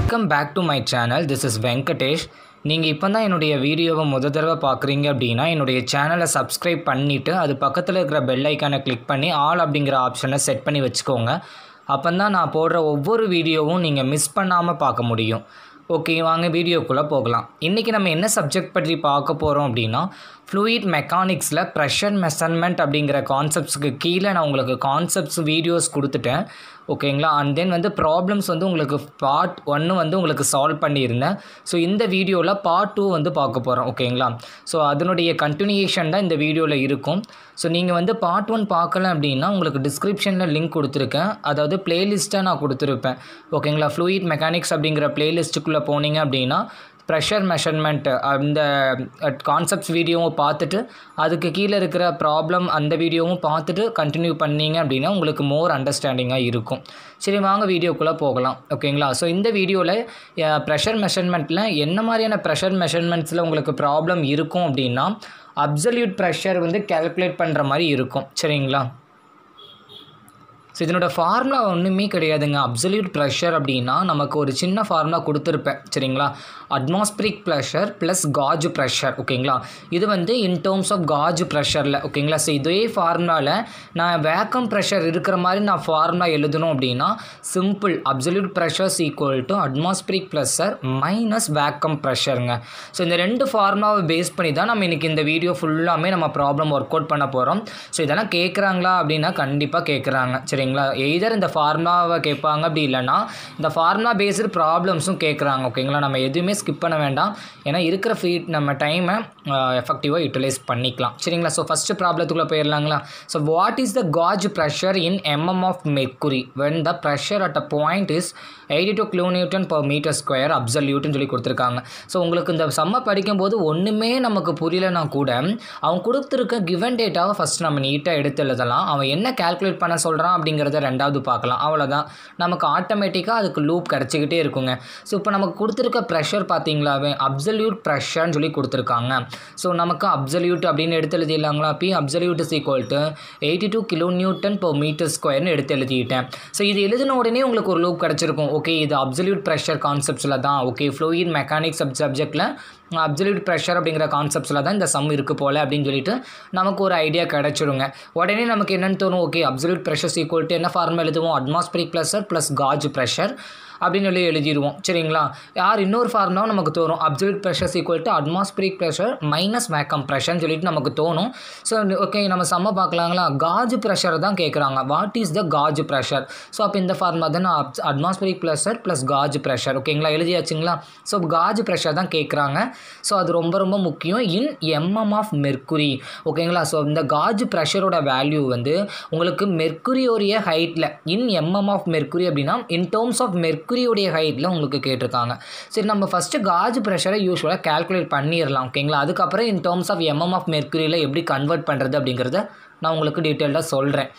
welcome back to my channel this is Venkatesh நீங்கள் இப்போ தான் என்னுடைய வீடியோவை முத தடவை பார்க்குறீங்க அப்படின்னா என்னுடைய சேனலை சப்ஸ்கிரைப் பண்ணிவிட்டு அது பக்கத்தில் இருக்கிற பெல் ஐக்கானை கிளிக் பண்ணி ஆல் அப்படிங்கிற ஆப்ஷனை செட் பண்ணி வச்சுக்கோங்க அப்போ தான் நான் போடுற ஒவ்வொரு வீடியோவும் நீங்கள் மிஸ் பண்ணாமல் பார்க்க முடியும் ஓகே வாங்க வீடியோக்குள்ளே போகலாம் இன்றைக்கி நம்ம என்ன சப்ஜெக்ட் பற்றி பார்க்க போகிறோம் அப்படின்னா ஃப்ளூயிட் மெக்கானிக்ஸில் ப்ரெஷர் மெஷர்மெண்ட் அப்படிங்கிற கான்செப்ட்ஸுக்கு கீழே நான் உங்களுக்கு கான்செப்ட்ஸ் வீடியோஸ் கொடுத்துட்டேன் ஓகேங்களா அண்ட் தென் வந்து ப்ராப்ளம்ஸ் வந்து உங்களுக்கு பார்ட் ஒன்று வந்து உங்களுக்கு சால்வ் பண்ணியிருந்தேன் ஸோ இந்த வீடியோவில் பார்ட் டூ வந்து பார்க்க போகிறோம் ஓகேங்களா ஸோ அதனுடைய கண்டினியூஷன் தான் இந்த வீடியோவில் இருக்கும் ஸோ நீங்கள் வந்து பார்ட் ஒன் பார்க்கல அப்படின்னா உங்களுக்கு டிஸ்கிரிப்ஷனில் லிங்க் கொடுத்துருக்கேன் அதாவது பிளேலிஸ்ட்டாக நான் கொடுத்துருப்பேன் ஓகேங்களா ஃப்ளூயிட் மெக்கானிக்ஸ் அப்படிங்கிற பிளேலிஸ்ட்டுக்குள்ளே போனீங்க அப்படின்னா ப்ரெஷர் மெஷர்மெண்ட் அந்த கான்செப்ட்ஸ் வீடியோவும் பார்த்துட்டு அதுக்கு கீழே இருக்கிற ப்ராப்ளம் அந்த வீடியோவும் பார்த்துட்டு கண்டினியூ பண்ணீங்க அப்படின்னா உங்களுக்கு மோர் அண்டர்ஸ்டாண்டிங்காக இருக்கும் சரி வாங்க வீடியோக்குள்ளே போகலாம் ஓகேங்களா ஸோ இந்த வீடியோவில் ப்ரெஷர் மெஷர்மெண்ட்டில் என்ன மாதிரியான ப்ரெஷர் மெஷர்மெண்ட்ஸில் உங்களுக்கு ப்ராப்ளம் இருக்கும் அப்படின்னா அப்சல்யூட் ப்ரெஷர் வந்து கேல்குலேட் பண்ணுற மாதிரி இருக்கும் சரிங்களா ஸோ இதனோட ஃபார்முலா ஒன்றுமே கிடையாதுங்க அப்சல்யூட் ப்ரெஷர் அப்படின்னா நமக்கு ஒரு சின்ன ஃபார்முலா கொடுத்துருப்பேன் சரிங்களா atmospheric pressure plus gauge pressure ஓகேங்களா இது வந்து இன் டேர்ம்ஸ் ஆஃப் காஜ் ப்ரெஷரில் ஓகேங்களா ஸோ இதே ஃபார்முலாவில் நான் வேக்கம் ப்ரெஷர் இருக்கிற மாதிரி நான் ஃபார்முலா எழுதணும் அப்படின்னா simple absolute pressures equal to atmospheric pressure minus vacuum ப்ரெஷருங்க ஸோ இந்த ரெண்டு ஃபார்முலாவை பேஸ் பண்ணி தான் நம்ம இன்றைக்கி இந்த வீடியோ ஃபுல்லாமே நம்ம ப்ராப்ளம் ஒர்க் அவுட் பண்ண போகிறோம் ஸோ இதெல்லாம் கேட்குறாங்களா அப்படின்னா கண்டிப்பாக கேட்குறாங்க சரிங்களா எய்தர் இந்த ஃபார்முலாவை கேட்பாங்க அப்படி இல்லைன்னா இந்த ஃபார்முலா பேஸ்டு ப்ராப்ளம்ஸும் கேட்குறாங்க ஓகேங்களா நம்ம எதுவுமே ஸ்கிப் பண்ண வேண்டாம் ஏன்னா இருக்கிற ஃப்ரீ நம்ம டைமை எஃபெக்டிவாக யூட்டிலைஸ் பண்ணிக்கலாம் சரிங்களா ஸோ ஃபஸ்ட்டு ப்ராப்ளத்துக்குள்ளே போயிடலாங்களா so what is the gauge pressure in MM of mercury when the pressure at a point is eighty two kilo newton per metre square அப்சல்யூட்னு சொல்லி கொடுத்துருக்காங்க ஸோ உங்களுக்கு இந்த செம்ம படிக்கும்போது ஒன்றுமே நமக்கு புரியலனா கூட அவன் கொடுத்துருக்க கிவன் டேட்டாவை ஃபஸ்ட் நம்ம நீட்டாக எடுத்து எழுதலாம் அவன் என்ன கால்குலேட் பண்ண சொல்கிறான் அப்படிங்கிறத ரெண்டாவது பார்க்கலாம் அவ்வளோதான் நமக்கு ஆட்டோமேட்டிக்காக அதுக்கு லூப் கிடச்சிக்கிட்டே இருக்குங்க ஸோ இப்போ நமக்கு கொடுத்துருக்க ப்ரெஷர் பார்த்தீங்களாவே அப்சல்யூட் ப்ரெஷர்னு சொல்லி கொடுத்துருக்காங்க ஸோ நமக்கு அப்சல்யூட் அப்படின்னு எடுத்து எழுதிடலாங்களா P absolute is equal to eighty two kilo newton per metre ஸ்கொயர்னு எடுத்து எழுதிட்டேன் ஸோ இது எழுதின உடனே உங்களுக்கு ஒரு லூப் கிடச்சிருக்கும் ஓகே இது அப்சல்யூட் ப்ரெஷர் கான்செப்ட்ஸில் தான் ஓகே ஃப்ளூயிட் மெக்கானிக்ஸ் சப் சப்ஜெக்டில் அப்சல்யூட் ப்ரெஷர் அப்படிங்கிற கான்செப்ட்ஸில் தான் இந்த சம் இருக்குது போல் அப்படின்னு சொல்லிட்டு நமக்கு ஒரு ஐடியா கிடச்சிடுங்க உடனே நமக்கு என்னென்னு தோணும் okay absolute pressures equal to என்ன ஃபார்முலா எழுதுவோம் atmospheric pressure plus gauge pressure அப்படின்னு சொல்லி எழுதிடுவோம் சரிங்களா யார் இன்னொரு ஃபார்முலாவும் நமக்கு தோணும் absolute pressures equal to atmospheric pressure minus vacuum ப்ரெஷர்னு சொல்லிட்டு நமக்கு தோணும் ஸோ ஓகே நம்ம செம்ம பார்க்கலாங்களா காஜ் ப்ரெஷர் தான் கேட்குறாங்க what is the gauge pressure so அப்போ இந்த ஃபார்முலா தான் atmospheric pressure plus gauge pressure ஓகேங்களா எழுதியாச்சுங்களா ஸோ காஜ் ப்ரெஷர் தான் கேட்குறாங்க ஸோ அது ரொம்ப ரொம்ப முக்கியம் இன் எம்எம் ஆஃப் மெர்க்குரி ஓகேங்களா ஸோ இந்த காஜ் ப்ரெஷரோட வேல்யூ வந்து உங்களுக்கு மெர்க்குரியோடைய ஹைட்டில் இன் எம்எம் ஆஃப் மெர்க்குரி அப்படின்னா இன் டேர்ம்ஸ் ஆஃப் மெர்க்குரியோடைய ஹைட்டில் உங்களுக்கு கேட்டிருக்காங்க சரி நம்ம ஃபஸ்ட்டு காஜ் ப்ரெஷரை யூஸ்வலாக கால்குலேட் பண்ணிடலாம் ஓகேங்களா அதுக்கப்புறம் in terms of MM of மெர்க்குரியில் எப்படி கன்வெர்ட் பண்ணுறது அப்படிங்கிறத நான் உங்களுக்கு டீட்டெயில்டாக சொல்கிறேன்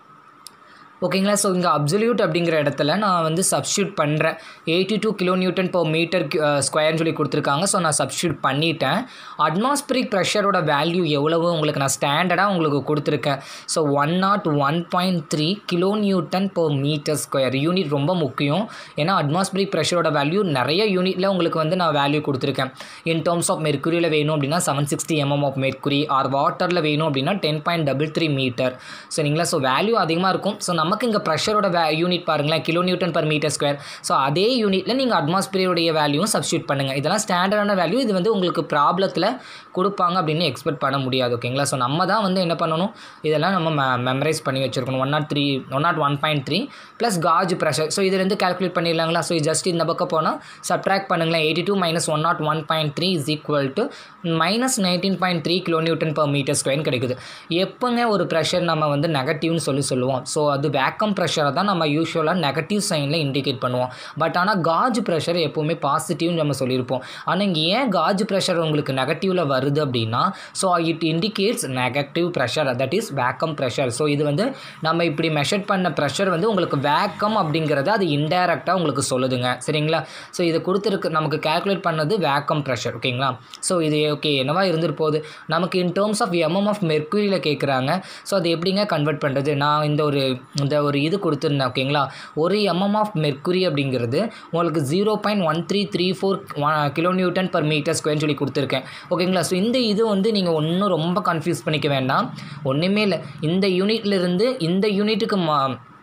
ஓகேங்களா ஸோ இங்கே அப்சல்யூட் அப்படிங்கிற இடத்துல நான் வந்து சப்ஸ்டியூட் பண்ணுறேன் eighty two kilo newton per metre ஸ்கொயர்னு சொல்லி கொடுத்துருக்காங்க ஸோ நான் சப்ஸ்டியூட் பண்ணிட்டேன் அட்மாஸ்பிரிக் ப்ரெஷரோட வேல்யூ எவ்வளவு உங்களுக்கு நான் ஸ்டாண்டர்டாக உங்களுக்கு கொடுத்துருக்கேன் so one naught one point three kilo newton per metre square unit ரொம்ப முக்கியம் ஏன்னா அட்மாஸ்பிரிக் ப்ரெஷரோட வேல்யூ நிறைய யூனிட்டில் உங்களுக்கு வந்து நான் வேல்யூ கொடுத்துருக்கேன் இன் டேர்ம்ஸ் ஆஃப் மெர்க்குரியில் வேணும் அப்படின்னா seven sixty MM of mercury or வாட்டரில் வேணும் அப்படின்னா ten point double three metre சரிங்களா ஸோ வேல்யூ அதிகமாக இருக்கும் ஸோ நம்ம நமக்கு இங்கே ப்ரெஷரோட வே யூனிட் பாருங்களேன் kilo newton per metre square so அதே யூனிட்டில் நீங்கள் அட்மாஸ்பியருடைய வேல்யூவும் சப்ஸ்டியூட் பண்ணுங்கள் இதெல்லாம் ஸ்டாண்டர்டான வேல்யூ இது வந்து உங்களுக்கு ப்ராப்ளத்தில் கொடுப்பாங்க அப்படின்னு எக்ஸ்பெக்ட் பண்ண முடியாது ஓகேங்களா ஸோ நம்ம தான் வந்து என்ன பண்ணணும் இதெல்லாம் நம்ம மெ மெமரைஸ் பண்ணி வச்சுருக்கணும் one naught three one naught one point three plus gauge pressure so இதுலேருந்து கால்குலேட் பண்ணிடலாங்களா ஸோ ஜஸ்ட் இந்த பக்கம் போனால் சப்ட்ராக்ட் பண்ணுங்களேன் eighty two minus one naught one point three is equal to minus nineteen point three kilo newton per metre ஸ்கொயர்னு கிடைக்குது எப்போங்க ஒரு ப்ரெஷர் நம்ம வந்து நெகட்டிவ்னு சொல்லி சொல்லுவோம் ஸோ அது வேக்கம் ப்ரெஷரை தான் நம்ம யூஸ்வலாக நெகட்டிவ் சைனில் இண்டிகேட் பண்ணுவோம் பட் ஆனால் காஜ் ப்ரெஷர் எப்போவுமே பாசிட்டிவ்னு நம்ம சொல்லியிருப்போம் ஆனால் இங்கே ஏன் காஜ் ப்ரெஷர் உங்களுக்கு நெகட்டிவில் வருது அப்படின்னா so it indicates negative pressure that is vacuum pressure so இது வந்து நம்ம இப்படி மெஷர் பண்ண ப்ரெஷர் வந்து உங்களுக்கு வேக்கம் அப்படிங்கிறத அது இன்டைரக்டாக உங்களுக்கு சொல்லுதுங்க சரிங்களா ஸோ இது கொடுத்துருக்கு நமக்கு கேல்குலேட் பண்ணது வேக்கம் ப்ரெஷர் ஓகேங்களா ஸோ இது ஓகே என்னவா இருந்துட்டு போகுது நமக்கு in terms of MM of மெர்க்குரியில் கேட்குறாங்க ஸோ அது எப்படிங்க கன்வெர்ட் பண்ணுறது நான் இந்த ஒரு இந்த அந்த ஒரு இது கொடுத்துருந்தேன் ஓகேங்களா ஒரு எம்எம் ஆஃப் மெர்க்குரி அப்படிங்கிறது உங்களுக்கு zero point one three three four kilo newton per metre ஸ்கொயர்னு சொல்லி கொடுத்துருக்கேன் ஓகேங்களா ஸோ இந்த இது வந்து நீங்கள் ஒன்றும் ரொம்ப கன்ஃபியூஸ் பண்ணிக்க வேண்டாம் ஒன்றுமே இல்லை இந்த யூனிட்லேருந்து இந்த யூனிட்டுக்கு மா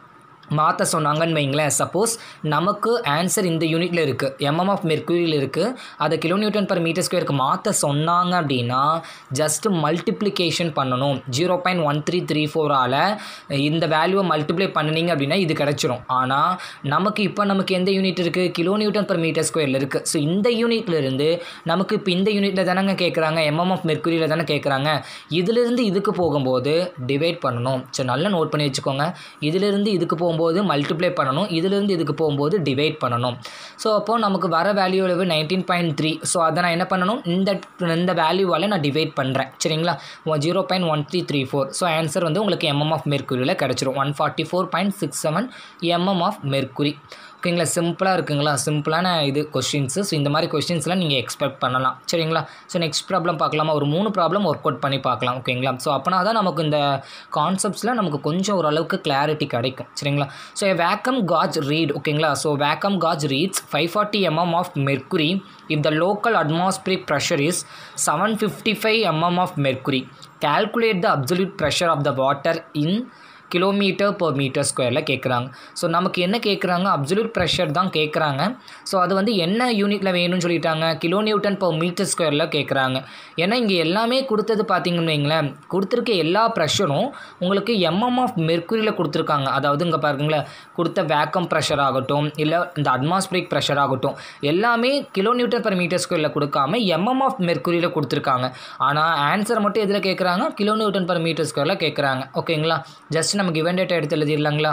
மாற்ற சொன்னாங்கன்னு வைங்களேன் சப்போஸ் நமக்கு ஆன்சர் இந்த யூனிட்டில் இருக்குது எம்எம் ஆஃப் மெர்க்குரியில் இருக்குது அதை கிலோ நியூட்டன் பர் மீட்டர் ஸ்கொயருக்கு மாற்ற சொன்னாங்க அப்படின்னா ஜஸ்ட்டு மல்டிப்ளிகேஷன் பண்ணணும் zero point one three three ஃபோரால் இந்த வேல்யூவை மல்டிப்ளை பண்ணினீங்க அப்படின்னா இது கிடச்சிரும் ஆனால் நமக்கு இப்போ நமக்கு எந்த யூனிட் இருக்குது கிலோ நியூட்டன் பர் மீட்டர் ஸ்கொயரில் இருக்குது ஸோ இந்த யூனிட்லேருந்து நமக்கு இப்போ இந்த யூனிட்டில் தானேங்க கேட்குறாங்க எம்எம் ஆஃப் மெர்க்குரியில் தானே கேட்குறாங்க இதிலிருந்து இதுக்கு போகும்போது டிவைட் பண்ணணும் சரி நல்லா நோட் பண்ணி வச்சுக்கோங்க இதிலிருந்து இதுக்கு போகும்போது போகும்போது மல்டிப்ளை பண்ணணும் இதிலிருந்து இதுக்கு போகும்போது டிவைட் பண்ணணும் ஸோ அப்போது நமக்கு வர வேல்யூ அளவு நைன்டீன் பாயிண்ட் த்ரீ ஸோ அதை நான் என்ன பண்ணணும் இந்த இந்த வேல்யூவால் நான் டிவைட் பண்ணுறேன் சரிங்களா zero point one three three four so answer வந்து உங்களுக்கு எம்எம் ஆஃப் மெர்க்குரியில் கிடச்சிரும் one forty four point six seven MM of mercury ஓகேங்களா சிம்பிளாக இருக்குங்களா சிம்பிளான இது கொஷின்ஸு ஸோ இந்த மாதிரி கொஷின்ஸ்லாம் நீங்கள் எக்ஸ்பெக்ட் பண்ணலாம் சரிங்களா ஸோ நெக்ஸ்ட் ப்ராப்ளம் பார்க்கலாமா ஒரு மூணு ப்ராப்ளம் ஒர்க் அவுட் பண்ணி பார்க்கலாம் ஓகேங்களா ஸோ அப்போனா தான் நமக்கு இந்த கான்செப்ட்ஸில் நமக்கு கொஞ்சம் ஓரளவுக்கு கிளாரிட்டி கிடைக்கும் சரிங்களா ஸோ வேக்கம் காஜ் ரீட் ஓகேங்களா so vacuum gauge reads five forty MM of mercury if the local atmospheric pressure is seven fifty five MM of mercury calculate the absolute pressure of the water in kilometre per metre ஸ்கொயரில் கேட்குறாங்க so நமக்கு என்ன கேட்குறாங்க absolute pressure தான் கேட்குறாங்க so அது வந்து என்ன யூனிட்டில் வேணும்னு சொல்லிட்டாங்க கிலோ நியூட்டன் per மீட்டர் ஸ்கொயரில் கேட்குறாங்க ஏன்னா இங்கே எல்லாமே கொடுத்தது பார்த்தீங்கன்னு வைங்களேன் கொடுத்துருக்க எல்லா ப்ரெஷரும் உங்களுக்கு எம்எம் ஆஃப் மெர்க்குரியில் கொடுத்துருக்காங்க அதாவது இங்கே பாருங்களேன் கொடுத்த வேக்கம் ப்ரெஷர் ஆகட்டும் இல்லை இந்த அட்மாஸ்பிரிக் ப்ரெஷர் ஆகட்டும் எல்லாமே கிலோ நியூட்டன் per மீட்டர் ஸ்கொயரில் கொடுக்காம எம்எம் ஆஃப் மெர்க்குரியில் கொடுத்துருக்காங்க ஆனால் ஆன்சர் மட்டும் எதில் கேட்குறாங்க கிலோ நியூட்டன் per மீட்டர் ஸ்கொயரில் கேட்குறாங்க ஓகேங்களா ஜஸ்ட் நம்ம கிவன் டேட்டா எடுத்து எழுதிடலாங்களா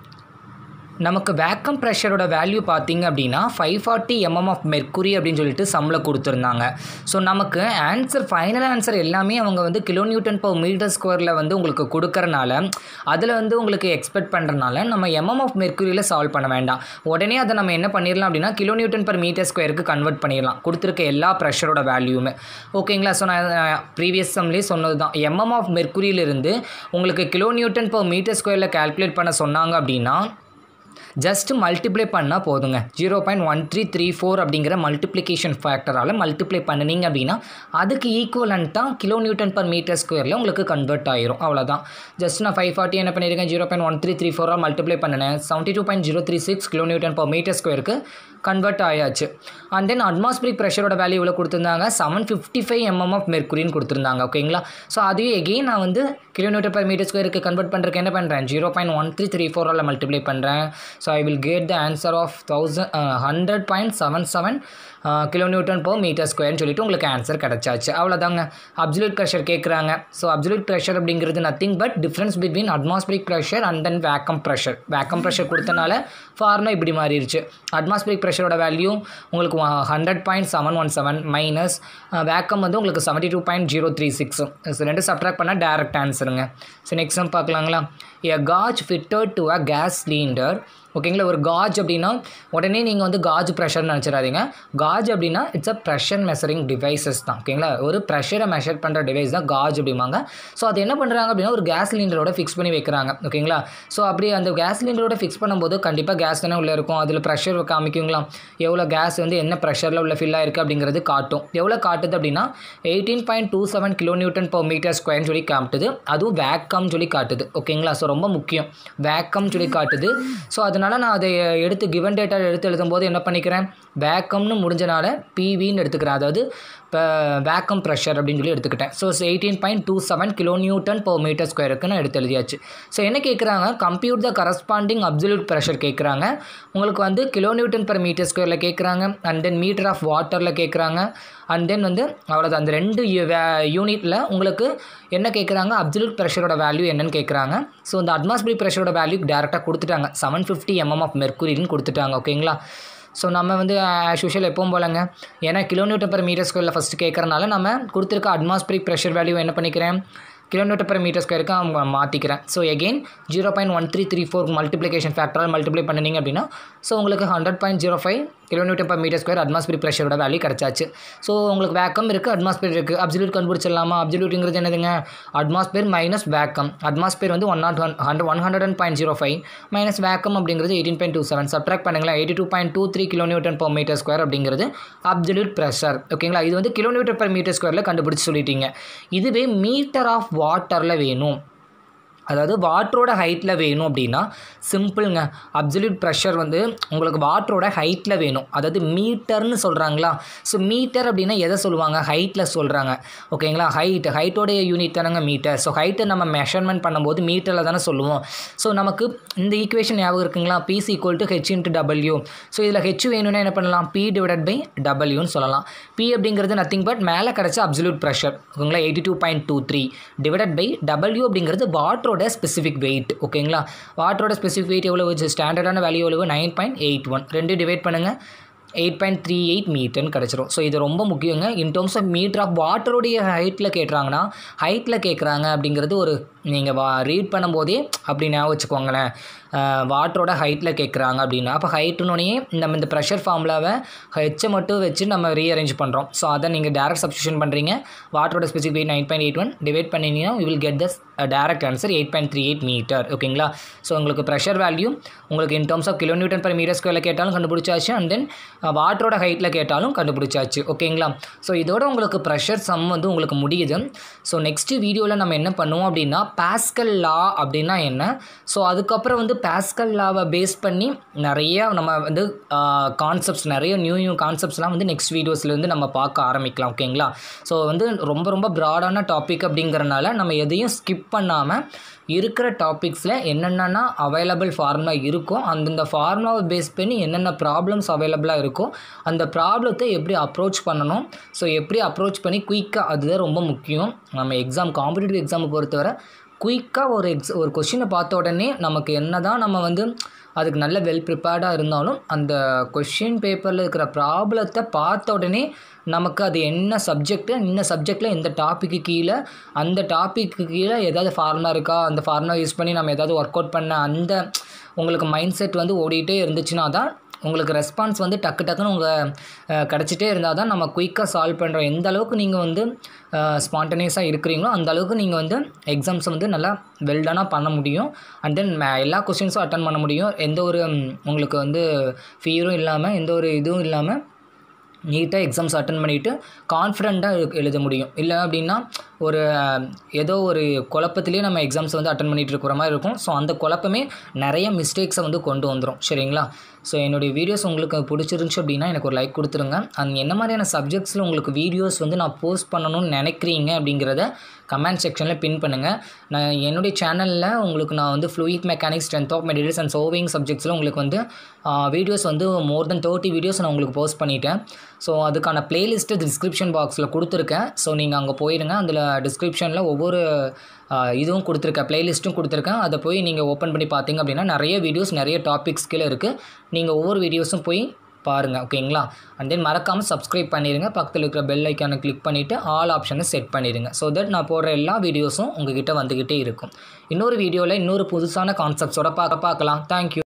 நமக்கு வேக்கம் ப்ரெஷரோட வேல்யூ பார்த்தீங்க அப்படின்னா five forty MM of mercury அப்படின்னு சொல்லிட்டு சம்மில் கொடுத்துருந்தாங்க ஸோ நமக்கு ஆன்சர் ஃபைனல் ஆன்சர் எல்லாமே அவங்க வந்து கிலோ நியூட்டன் per மீட்டர் ஸ்கொயரில் வந்து உங்களுக்கு கொடுக்கறனால அதில் வந்து உங்களுக்கு எக்ஸ்பெக்ட் பண்ணுறனால நம்ம எம்எம் ஆஃப் மெர்க்குரியில் சால்வ் பண்ண வேண்டாம் உடனே அதை நம்ம என்ன பண்ணிடலாம் அப்படின்னா கிலோ நியூட்டன் per மீட்டர் ஸ்கொயருக்கு கன்வெர்ட் பண்ணிடலாம் கொடுத்துருக்க எல்லா ப்ரெஷரோட வேல்யூமே ஓகேங்களா ஸோ நான் ப்ரீவியஸ் சம்லேயே சொன்னது தான் எம்எம் ஆஃப் மெர்க்குரியிலிருந்து உங்களுக்கு கிலோ நியூட்டன் per மீட்டர் ஸ்கொயரில் கால்குலேட் பண்ண சொன்னாங்க அப்படின்னா ஜஸ்ட்டு மல்டிப்ளை பண்ணால் போதுங்க zero point one three three four அப்படிங்கிற மல்டிப்ளிகேஷன் ஃபேக்டரால் மல்டிப்ளை பண்ணினீங்க அப்படின்னா அதுக்கு ஈக்குவலண்ட்டாக கிலோ நியூட்டன் பர் மீட்டர் ஸ்கொயரில் உங்களுக்கு கன்வெர்ட் ஆயிரும் அவ்வளோதான் ஜஸ்ட் நான் ஃபைவ் ஃபார்ட்டி என்ன பண்ணியிருக்கேன் zero point one three three ஃபோராக மல்டிப்ளை பண்ணினேன் seventy two point zero three six kilo newton per metre ஸ்கொயருக்கு கன்வெர்ட் ஆயாச்சு அண்ட் தென் அட்மாஸ்பிரிக் ப்ரெஷரோட வேல்யூ இவ்வளோ கொடுத்துருந்தாங்க seven fifty five MM of மெர்க்குரின்னு கொடுத்துருந்தாங்க ஓகேங்களா ஸோ அதையும் எகெயின் நான் வந்து கிலோமீட்டர் பர் மீட்டர் ஸ்கொயருக்கு கன்வெர்ட் பண்ணுறதுக்கு என்ன பண்ணுறேன் zero point one three three ஃபோரால் மல்டிப்ளை பண்ணுறேன் so I will get the answer of thousand hundred point seven seven kilo newton per metre ஸ்கொயர்னு சொல்லிட்டு உங்களுக்கு ஆன்சர் கிடச்சாச்சு அவ்வளோதாங்க அப்சல்யூட் ப்ரெஷர் கேட்குறாங்க ஸோ அப்சல்யூட் ப்ரெஷர் அப்படிங்கிறது nothing but difference between atmospheric pressure and then vacuum pressure vacuum pressure கொடுத்தனால formula இப்படி மாறிடுச்சு அட்மாஸ்பிரிக் ப்ரெஷரோட வேல்யூ உங்களுக்கு hundred point seven one seven minus vacuum வந்து உங்களுக்கு seventy two point zero three six so ரெண்டு subtract பண்ணால் டேரக்ட் ஆன்சருங்க ஸோ நெக்ஸ்ட் சம் பார்க்கலாங்களா a gauge fitted to a case cylinder ஓகேங்களா ஒரு காஜ் அப்படின்னா உடனே நீங்கள் வந்து காஜ் ப்ரெஷர்னு நினச்சிடாதீங்க காஜ் அப்படின்னா it's a pressure measuring devices தான் ஓகேங்களா ஒரு ப்ரெஷரை மெஷர் பண்ணுற டிவைஸ் தான் காஜ் அப்படிம்பாங்க ஸோ அது என்ன பண்ணுறாங்க அப்படின்னா ஒரு கேஸ் சிலிண்டரோட ஃபிக்ஸ் பண்ணி வைக்கிறாங்க ஓகேங்களா ஸோ அப்படி அந்த கேஸ் சிலிண்டரோட ஃபிக்ஸ் பண்ணும்போது கண்டிப்பாக கேஸ் தானே உள்ளே இருக்கும் அதில் ப்ரெஷர் காமிக்குங்களா எவ்வளோ கேஸ் வந்து என்ன ப்ரெஷரில் உள்ள ஃபில் ஆயிருக்கு அப்படிங்கிறது காட்டும் எவ்வளோ காட்டுது அப்படின்னா eighteen point two seven kilo newton per metre ஸ்கொயர்னு சொல்லி காட்டுது அதுவும் வேக்கம் சொல்லி காட்டுது ஓகேங்களா ஸோ ரொம்ப முக்கியம் வேக்கம் சொல்லி காட்டுது ஸோ அதனால் நான் அதை எடுத்து கிவன் டேட்டா எடுத்து எழுதும்போது என்ன பண்ணிக்கிறேன் வேக்கம்னு முடிஞ்சனால பிவின்னு எடுத்துக்கிறேன் அதாவது இப்போ வேக்கம் ப்ரெஷர் அப்படின்னு சொல்லி எடுத்துக்கிட்டேன் so eighteen point two seven kilo newton per metre ஸ்கொயருக்கு நான் எடுத்து எழுதியாச்சு ஸோ என்ன கேட்குறாங்க compute the corresponding absolute pressure கேட்குறாங்க உங்களுக்கு வந்து கிலோ நியூட்டன் per மீட்டர் ஸ்கொயரில் கேட்குறாங்க அண்ட் தென் மீட்டர் ஆஃப் வாட்டரில் கேட்குறாங்க அண்ட் தென் வந்து அவ்வளோதான் அந்த ரெண்டு யூனிட்டில் உங்களுக்கு என்ன கேட்குறாங்க அப்சல்யூட் ப்ரெஷரோட வேல்யூ என்னன்னு கேட்குறாங்க ஸோ இந்த அட்மாஸ்பிரிக் ப்ரெஷரோட வேல்யூ டேரெக்டாக கொடுத்துட்டாங்க செவன் ஃபிஃப்டி எம்எம் ஆஃப் மெர்க்குரின்னு கொடுத்துட்டாங்க ஓகேங்களா ஸோ நம்ம வந்து ஆஸ் யூஷுவல் எப்பவும் போலங்க ஏன்னா கிலோமீட்டர் per மீட்டர் ஸ்கொயரில் ஃபஸ்ட்டு கேட்குறனால நம்ம கொடுத்துருக்க அட்மாஸ்பிரிக் ப்ரெஷர் வேல்யூ என்ன பண்ணிக்கிறேன் கிலோமீட்டர் per மீட்டர் ஸ்கொயருக்கு அவங்க மாற்றிக்கிறேன் so again zero point one three three four multiplication ஃபேக்டரால் மல்டிப்ளை பண்ணிங்க அப்படின்னா ஸோ உங்களுக்கு hundred point zero five kilometre per metre square atmosphere ப்ரெஷரோட வேல்யூ கிடச்சாச்சு ஸோ உங்களுக்கு வேக்கம் இருக்குது அட்மாஸ்பியர் இருக்குது அப்சல்யூட் கண்டுபிடிச்சிடலாமா அப்சல்யூட்டுங்கிறது என்னதுங்க அட்மாஸ்பியர் மைனஸ் வேக்கம் அட்மாஸ்பியர் வந்து one naught one hundred one hundred and point zero five minus vacuum அப்படிங்கிறது eighteen point two seven subtract பண்ணுங்களேன் eighty two point two three kilometre per metre square அப்படிங்கிறது absolute pressure ஓகேங்களா இது வந்து kilometre per metre ஸ்கொயரில் கண்டுபிடிச்சி சொல்லிட்டீங்க இதுவே metre of வாட்டரில் வேணும் அதாவது வாட்டரோட ஹைட்டில் வேணும் அப்படின்னா சிம்பிளுங்க அப்சல்யூட் ப்ரெஷர் வந்து உங்களுக்கு வாட்டரோட ஹைட்டில் வேணும் அதாவது மீட்டர்னு சொல்கிறாங்களா ஸோ மீட்டர் அப்படின்னா எதை சொல்லுவாங்க ஹைட்டில் சொல்கிறாங்க ஓகேங்களா ஹைட் ஹைட்டோடைய யூனிட் தானங்க மீட்டர் ஸோ ஹைட்டை நம்ம மெஷர்மெண்ட் பண்ணும்போது மீட்டரில் தானே சொல்லுவோம் ஸோ நமக்கு இந்த ஈக்குவேஷன் ஞாபகம் இருக்குங்களா P is equal to h into டபிள்யூ ஸோ இதில் ஹெச் வேணும்னா என்ன பண்ணலாம் பி டிவைடட் பை டபிள்யூன்னு சொல்லலாம் பி அப்படிங்கிறது நத்திங் பட் மேலே கிடச்ச அப்சல்யூட் ப்ரெஷர் ஓகேங்களா eighty two point two three divided by டபிள்யூ அப்படிங்கிறது வாட்டரோட ஸ்பெசிஃபிக் வெயிட் ஓகேங்களா வாட்டரோட ஸ்பெசிஃபிக் வெயிட் எவ்வளோ வச்சு ஸ்டாண்டர்டான வேல்யூ எவ்வளவு நைன் பாயிண்ட் எயிட் ஒன் ரெண்டு டிவைட் பண்ணுங்கள் எயிட் பாயிண்ட் த்ரீ எயிட் மீட்டர்னு கிடச்சிரும் ஸோ இது ரொம்ப முக்கியங்க in terms of metre of வாட்டருடைய ஹைட்டில் கேட்குறாங்கன்னா ஹைட்டில் கேட்குறாங்க அப்படிங்கிறது ஒரு நீங்கள் வா ரீட் பண்ணும்போதே அப்படி ஞாபகம் வச்சுக்கோங்களேன் வாட்டரோட ஹைட்டில் கேட்குறாங்க அப்படின்னா அப்போ ஹைட்டுனோடனே நம்ம இந்த ப்ரெஷர் ஃபார்முலாவை ஹெச்சை மட்டும் வச்சு நம்ம ரீஅரேஞ்ச் பண்ணுறோம் ஸோ அதை நீங்கள் டேரக்ட் சப்ஸ்டியூஷன் பண்ணுறீங்க வாட்டரோட specific weight nine point eight one divide பண்ணிங்கன்னா you will get thus direct answer eight point three eight metre ஓகேங்களா ஸோ உங்களுக்கு ப்ரெஷர் வேல்யூ உங்களுக்கு in terms of kilometre per metre ஸ்கொயரில் கேட்டாலும் கண்டுபிடிச்சாச்சு அண்ட் தென் வாட்டரோட ஹைட்டில் கேட்டாலும் கண்டுபிடிச்சாச்சு ஓகேங்களா ஸோ இதோட உங்களுக்கு ப்ரெஷர் சம் வந்து உங்களுக்கு முடியுது ஸோ நெக்ஸ்ட் வீடியோவில் நம்ம என்ன பண்ணுவோம் அப்படின்னா பாஸ்கல் லா அப்படின்னா என்ன ஸோ அதுக்கப்புறம் வந்து பாஸ்கல் லாவை பேஸ் பண்ணி நிறைய நம்ம வந்து கான்செப்ட்ஸ் நிறைய நியூ நியூ கான்செப்ட்ஸ்லாம் வந்து நெக்ஸ்ட் வீடியோஸ்லேருந்து நம்ம பார்க்க ஆரம்பிக்கலாம் ஓகேங்களா ஸோ வந்து ரொம்ப ரொம்ப ப்ராடான டாபிக் அப்படிங்கிறனால நம்ம எதையும் ஸ்கிப் பண்ணாமல் இருக்கிற டாபிக்ஸில் என்னென்னா அவைலபிள் ஃபார்முலா இருக்கோ அந்தந்த ஃபார்முலாவை பேஸ் பண்ணி என்னென்ன ப்ராப்ளம்ஸ் அவைலபிளாக இருக்கோ அந்த ப்ராப்ளத்தை எப்படி அப்ரோச் பண்ணணும் ஸோ எப்படி அப்ரோச் பண்ணி குயிக்காக அதுதான் ரொம்ப முக்கியம் நம்ம எக்ஸாம் காம்படிட்டிவ் எக்ஸாமை பொறுத்தவரை குயிக்காக ஒரு எக்ஸ் ஒரு கொஷினை பார்த்த உடனே நமக்கு என்ன தான் நம்ம வந்து அதுக்கு நல்ல வெல் ப்ரிப்பேர்டாக இருந்தாலும் அந்த கொஷின் பேப்பரில் இருக்கிற ப்ராப்ளத்தை பார்த்த உடனே நமக்கு அது என்ன சப்ஜெக்ட்டு என்ன சப்ஜெக்டில் எந்த டாப்பிக்கு கீழே அந்த டாப்பிக்கு கீழே ஏதாவது ஃபார்முலா இருக்கா அந்த ஃபார்முலா யூஸ் பண்ணி நம்ம ஏதாவது ஒர்க் அவுட் பண்ண அந்த உங்களுக்கு மைண்ட் செட் வந்து ஓடிட்டே இருந்துச்சுன்னா தான் உங்களுக்கு ரெஸ்பான்ஸ் வந்து டக்கு டக்குன்னு உங்கள் கிடச்சிட்டே இருந்தால் தான் நம்ம குயிக்காக சால்வ் பண்ணுறோம் எந்த அளவுக்கு நீங்கள் வந்து ஸ்பான்டனியஸாக இருக்கிறீங்களோ அந்த அளவுக்கு நீங்கள் வந்து எக்ஸாம்ஸை வந்து நல்லா வெல்டனாக பண்ண முடியும் அண்ட் தென் எல்லா கொஸ்டின்ஸும் அட்டன் பண்ண முடியும் எந்த ஒரு உங்களுக்கு வந்து ஃபீரும் இல்லாமல் எந்த ஒரு இதுவும் இல்லாமல் நீட்டாக எக்ஸாம்ஸ் அட்டன் பண்ணிவிட்டு கான்ஃபிடண்ட்டாக எழுத முடியும் இல்லை அப்படின்னா ஒரு ஏதோ ஒரு குழப்பத்திலேயே நம்ம எக்ஸாம்ஸை வந்து அட்டன் பண்ணிகிட்டு இருக்கிற மாதிரி இருக்கும் ஸோ அந்த குழப்பமே நிறைய மிஸ்டேக்ஸை வந்து கொண்டு வந்துடும் சரிங்களா ஸோ என்னுடைய வீடியோஸ் உங்களுக்கு பிடிச்சிருந்துச்சு அப்படின்னா எனக்கு ஒரு லைக் கொடுத்துருங்க அண்ட் என்ன மாதிரியான சப்ஜெக்ட்ஸில் உங்களுக்கு வீடியோஸ் வந்து நான் போஸ்ட் பண்ணணும்னு நினைக்கிறீங்க அப்படிங்கிறத கமெண்ட் செக்ஷனில் பின் பண்ணுங்கள் நான் என்னுடைய சேனலில் உங்களுக்கு நான் வந்து fluid mechanics strength of materials and solving சப்ஜெக்ட்ஸில் உங்களுக்கு வந்து வீடியோஸ் வந்து மோர் தென் தேர்ட்டி வீடியோஸ் நான் உங்களுக்கு போஸ்ட் பண்ணிட்டேன் ஸோ அதுக்கான பிளேலிஸ்ட்டு டிஸ்கிரிப்ஷன் பாக்ஸில் கொடுத்துருக்கேன் ஸோ நீங்கள் அங்கே போயிடுங்க அதில் டிஸ்கிரிப்ஷனில் ஒவ்வொரு இதுவும் கொடுத்துருக்கேன் ப்ளேலிஸ்ட்டும் கொடுத்துருக்கேன் அதை போய் நீங்கள் ஓப்பன் பண்ணி பார்த்தீங்க அப்படின்னா நிறைய வீடியோஸ் நிறைய டாபிக்ஸ் கீழே இருக்குது நீங்கள் ஒவ்வொரு வீடியோஸும் போய் பாருங்கள் ஓகேங்களா அண்ட் தென் மறக்காமல் சப்ஸ்கிரைப் பண்ணிடுங்க பக்கத்தில் இருக்கிற பெல் ஐக்கானை கிளிக் பண்ணிவிட்டு ஆல் ஆப்ஷனை செட் பண்ணிடுங்க ஸோ தட் நான் போடுற எல்லா வீடியோஸும் உங்ககிட்ட வந்துக்கிட்டே இருக்கும் இன்னொரு வீடியோவில் இன்னொரு புதுசான கான்செப்ட்ஸோட பார்க்க பார்க்கலாம் தேங்க்யூ